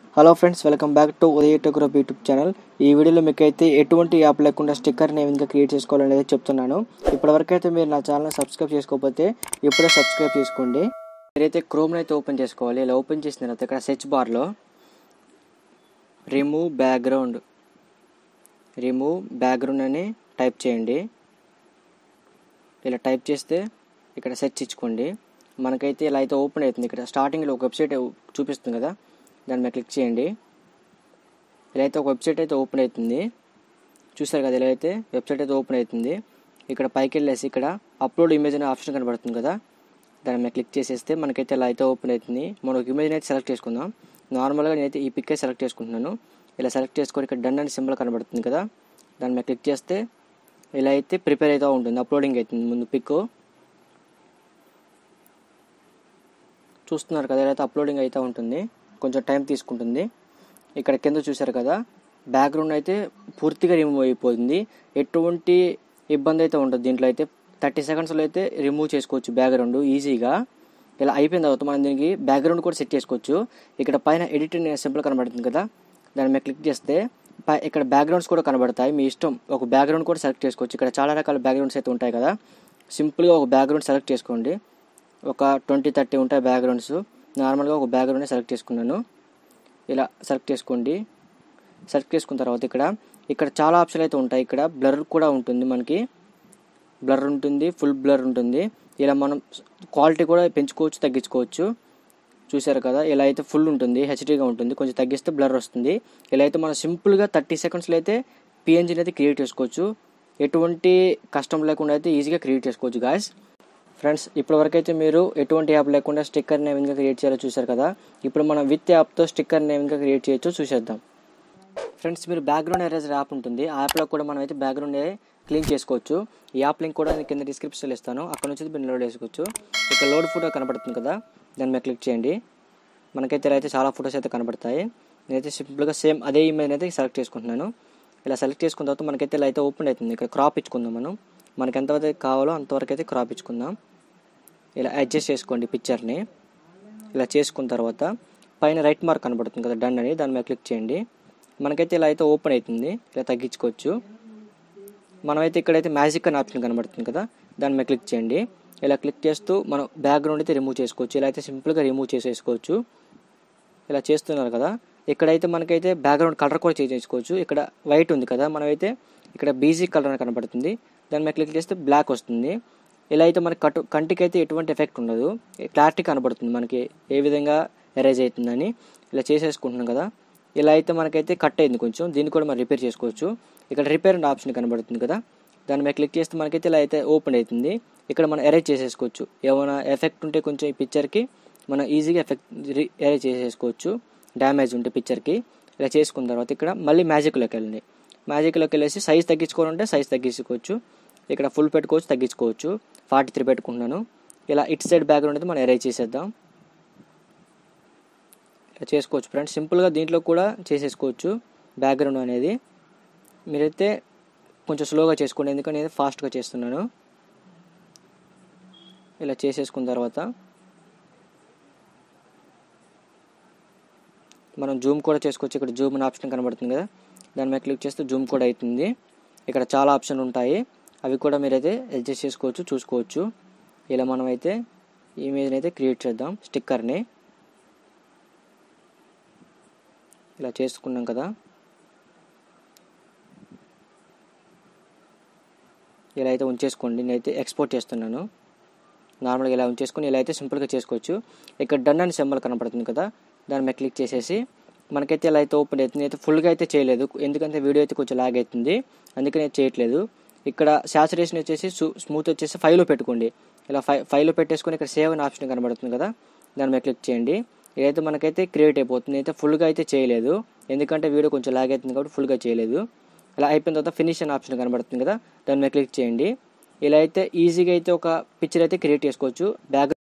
hello friends welcome back to Udaya టెక్రూప్ YouTube channel ఈ వీడియోలో మీకు అయితే ఎటువంటి యాప్ లేకుండా స్టిక్కర్ని ఇంకా క్రియేట్ చేసుకోవాలనేది చెప్తున్నాను ఇప్పటివరకు అయితే మీరు నా ఛానల్ సబ్స్క్రైబ్ చేసుకోకపోతే ఇప్పుడే సబ్స్క్రైబ్ చేసుకోండి మీరైతే క్రోమ్ని అయితే ఓపెన్ చేసుకోవాలి ఇలా ఓపెన్ చేసిన తర్వాత ఇక్కడ సెర్చ్ బార్లో రిమూవ్ బ్యాక్గ్రౌండ్ రిమూవ్ బ్యాక్గ్రౌండ్ అని టైప్ చేయండి ఇలా టైప్ చేస్తే ఇక్కడ సెర్చ్ ఇచ్చుకోండి మనకైతే ఇలా అయితే ఓపెన్ అవుతుంది ఇక్కడ స్టార్టింగ్లో ఒక వెబ్సైట్ చూపిస్తుంది కదా దాని మీద క్లిక్ చేయండి ఇలా అయితే ఒక వెబ్సైట్ అయితే ఓపెన్ అవుతుంది చూసారు కదా ఇలా అయితే వెబ్సైట్ అయితే ఓపెన్ అవుతుంది ఇక్కడ పైకి వెళ్ళేసి ఇక్కడ అప్లోడ్ ఇమేజ్ అనే ఆప్షన్ కనబడుతుంది కదా దాని మీద క్లిక్ చేసేస్తే మనకైతే ఇలా అయితే ఓపెన్ అవుతుంది మనం ఒక ఇమేజ్ అయితే సెలెక్ట్ చేసుకుందాం నార్మల్గా నేనైతే ఈ పిక్ సెలెక్ట్ చేసుకుంటున్నాను ఇలా సెలెక్ట్ చేసుకొని ఇక్కడ డన్ అనే సింబల్ కనబడుతుంది కదా దాని మీద క్లిక్ చేస్తే ఇలా అయితే ప్రిపేర్ అవుతూ ఉంటుంది అప్లోడింగ్ అవుతుంది ముందు పిక్ చూస్తున్నారు కదా ఇలా అయితే అప్లోడింగ్ అవుతూ ఉంటుంది కొంచెం టైం తీసుకుంటుంది ఇక్కడ కింద చూశారు కదా బ్యాక్గ్రౌండ్ అయితే పూర్తిగా రిమూవ్ అయిపోతుంది ఎటువంటి ఇబ్బంది అయితే ఉండదు దీంట్లో అయితే థర్టీ సెకండ్స్లో అయితే రిమూవ్ చేసుకోవచ్చు బ్యాక్గ్రౌండ్ ఈజీగా ఇలా అయిపోయిన తర్వాత మనం దీనికి బ్యాక్గ్రౌండ్ కూడా సెట్ చేసుకోవచ్చు ఇక్కడ పైన ఎడిట్ అనే సింపుల్ కనబడుతుంది కదా దాని మీద క్లిక్ చేస్తే పై ఇక్కడ బ్యాక్గ్రౌండ్స్ కూడా కనబడతాయి మీ ఇష్టం ఒక బ్యాక్గ్రౌండ్ కూడా సెలెక్ట్ చేసుకోవచ్చు ఇక్కడ చాలా రకాల బ్యాక్గ్రౌండ్స్ అయితే ఉంటాయి కదా సింపుల్గా ఒక బ్యాక్గ్రౌండ్ సెలెక్ట్ చేసుకోండి ఒక ట్వంటీ థర్టీ ఉంటాయి బ్యాక్గ్రౌండ్స్ నార్మల్గా ఒక బ్యాక్గ్రౌండ్ సెలెక్ట్ చేసుకున్నాను ఇలా సెలెక్ట్ చేసుకోండి సెలెక్ట్ చేసుకున్న తర్వాత ఇక్కడ ఇక్కడ చాలా ఆప్షన్లు అయితే ఉంటాయి ఇక్కడ బ్లర్ కూడా ఉంటుంది మనకి బ్లర్ ఉంటుంది ఫుల్ బ్లర్ ఉంటుంది ఇలా మనం క్వాలిటీ కూడా పెంచుకోవచ్చు తగ్గించుకోవచ్చు చూసారు కదా ఇలా అయితే ఫుల్ ఉంటుంది హెచ్డీగా ఉంటుంది కొంచెం తగ్గిస్తే బ్లర్ వస్తుంది ఇలా అయితే మనం సింపుల్గా థర్టీ సెకండ్స్లో అయితే పిఎన్జీని అయితే క్రియేట్ చేసుకోవచ్చు ఎటువంటి కష్టం లేకుండా అయితే ఈజీగా క్రియేట్ చేసుకోవచ్చు గాయస్ ఫ్రెండ్స్ ఇప్పటివరకు అయితే మీరు ఎటువంటి యాప్ లేకుండా స్టిక్కర్ నేమ్ ఇంకా క్రియేట్ చేయాలో చూశారు కదా ఇప్పుడు మనం విత్ యాప్తో స్టిక్కర్ నేమ్ ఇంకా క్రియేట్ చేయొచ్చు చూసేద్దాం ఫ్రెండ్స్ మీరు బ్యాక్గ్రౌండ్ ఎరేజర్ యాప్ ఉంటుంది ఆ యాప్లో కూడా మనం అయితే బ్యాక్గ్రౌండ్ క్లీన్ చేసుకోవచ్చు ఈ యాప్ లింక్ కూడా నేను కింద డిస్క్రిప్షన్లో ఇస్తాను అక్కడ నుంచి మీరు లోడ్ చేసుకోవచ్చు ఇక్కడ లోడ్ ఫోటో కనబడుతుంది కదా దాని మీద క్లిక్ చేయండి మనకైతే ఇలా అయితే చాలా ఫొటోస్ అయితే కనబడతాయి నేనైతే సింపుల్గా సేమ్ అదే ఇమేజ్ అయితే సెలెక్ట్ చేసుకుంటున్నాను ఇలా సెలెక్ట్ చేసుకున్న తర్వాత మనకైతే ఇలా అయితే ఓపెన్ అవుతుంది ఇక్కడ క్రాప్ ఇచ్చుకుందాం మనం మనకి ఎంతవరకు కావాలో అంతవరకు అయితే క్రాప్ ఇచ్చుకుందాం ఇలా అడ్జస్ట్ చేసుకోండి పిక్చర్ని ఇలా చేసుకున్న తర్వాత పైన రైట్ మార్క్ కనబడుతుంది కదా డన్ అని దాని మీద క్లిక్ చేయండి మనకైతే ఇలా అయితే ఓపెన్ అవుతుంది ఇలా తగ్గించుకోవచ్చు మనమైతే ఇక్కడైతే మ్యాజిక్ అనే ఆప్షన్ కనబడుతుంది కదా దాని మీద క్లిక్ చేయండి ఇలా క్లిక్ చేస్తూ మనం బ్యాక్గ్రౌండ్ అయితే రిమూవ్ చేసుకోవచ్చు ఇలా అయితే సింపుల్గా రిమూవ్ చేసేసుకోవచ్చు ఇలా చేస్తున్నారు కదా ఇక్కడైతే మనకైతే బ్యాక్గ్రౌండ్ కలర్ కూడా చేంజ్ చేసుకోవచ్చు ఇక్కడ వైట్ ఉంది కదా మనమైతే ఇక్కడ బీజీ కలర్ అని కనబడుతుంది దాని మీద క్లిక్ చేస్తే బ్లాక్ వస్తుంది ఇలా అయితే మనకి కటు కంటికి అయితే ఎటువంటి ఎఫెక్ట్ ఉండదు క్లారిటీ కనబడుతుంది మనకి ఏ విధంగా ఎరేజ్ అవుతుందని ఇలా చేసేసుకుంటున్నాం కదా ఇలా అయితే మనకైతే కట్ అయింది కొంచెం దీన్ని కూడా మనం రిపేర్ చేసుకోవచ్చు ఇక్కడ రిపేర్ అండ్ ఆప్షన్ కనబడుతుంది కదా దాని మీద క్లిక్ చేస్తే మనకైతే ఇలా అయితే ఓపెన్ అవుతుంది ఇక్కడ మనం ఎరేజ్ చేసేసుకోవచ్చు ఏమైనా ఎఫెక్ట్ ఉంటే కొంచెం ఈ పిక్చర్కి మనం ఈజీగా ఎఫెక్ట్ ఎరేజ్ చేసేసుకోవచ్చు డ్యామేజ్ ఉంటే పిక్చర్కి ఇలా చేసుకున్న తర్వాత ఇక్కడ మళ్ళీ మ్యాజిక్లోకి వెళ్ళండి మ్యాజిక్లోకి వెళ్ళేసి సైజ్ తగ్గించుకోవాలంటే సైజ్ తగ్గించుకోవచ్చు ఇక్కడ ఫుల్ పెట్టుకోవచ్చు తగ్గించుకోవచ్చు ఫార్టీ త్రీ పెట్టుకుంటున్నాను ఇలా ఇట్ సైడ్ బ్యాక్గ్రౌండ్ అయితే మనం ఎరేజ్ చేసేద్దాం ఇలా చేసుకోవచ్చు ఫ్రెండ్స్ సింపుల్గా దీంట్లో కూడా చేసేసుకోవచ్చు బ్యాక్గ్రౌండ్ అనేది మీరైతే కొంచెం స్లోగా చేసుకోండి ఎందుకంటే నేను ఫాస్ట్గా చేస్తున్నాను ఇలా చేసేసుకున్న తర్వాత మనం జూమ్ కూడా చేసుకోవచ్చు ఇక్కడ జూమ్ అనే ఆప్షన్ కనబడుతుంది కదా దాని మీద క్లిక్ చేస్తే జూమ్ కూడా అవుతుంది ఇక్కడ చాలా ఆప్షన్లు ఉంటాయి అవి కూడా మీరైతే అడ్జస్ట్ చేసుకోవచ్చు చూసుకోవచ్చు ఇలా మనం అయితే ఇమేజ్ని అయితే క్రియేట్ చేద్దాం స్టిక్కర్ని ఇలా చేసుకున్నాం కదా ఇలా అయితే ఉంచేసుకోండి నేనైతే ఎక్స్పోర్ట్ చేస్తున్నాను నార్మల్గా ఇలా ఉంచేసుకొని ఇలా అయితే సింపుల్గా చేసుకోవచ్చు ఇక్కడ డన్ అని సింబల్ కనపడుతుంది కదా దాని మీద క్లిక్ చేసేసి మనకైతే ఇలా అయితే ఓపెన్ అవుతుంది అయితే ఫుల్గా అయితే చేయలేదు ఎందుకంటే వీడియో అయితే కొంచెం లాగ్ అవుతుంది అందుకని నేను చేయట్లేదు ఇక్కడ శాచురేషన్ వచ్చేసి స్మూత్ వచ్చేసి ఫైవ్లో పెట్టుకోండి ఇలా ఫై ఫైవ్లో పెట్టేసుకొని ఇక్కడ సేవ్ అనే ఆప్షన్ కనబడుతుంది కదా దాని మీద క్లిక్ చేయండి ఇదైతే మనకైతే క్రియేట్ అయిపోతుంది అయితే ఫుల్గా అయితే చేయలేదు ఎందుకంటే వీడియో కొంచెం లాగ్ అవుతుంది కాబట్టి ఫుల్గా చేయలేదు ఇలా అయిపోయిన తర్వాత ఫినిష్ అనే ఆప్షన్ కనబడుతుంది కదా దాని మీద క్లిక్ చేయండి ఇలా అయితే ఈజీగా అయితే ఒక పిక్చర్ అయితే క్రియేట్ చేసుకోవచ్చు బ్యాక్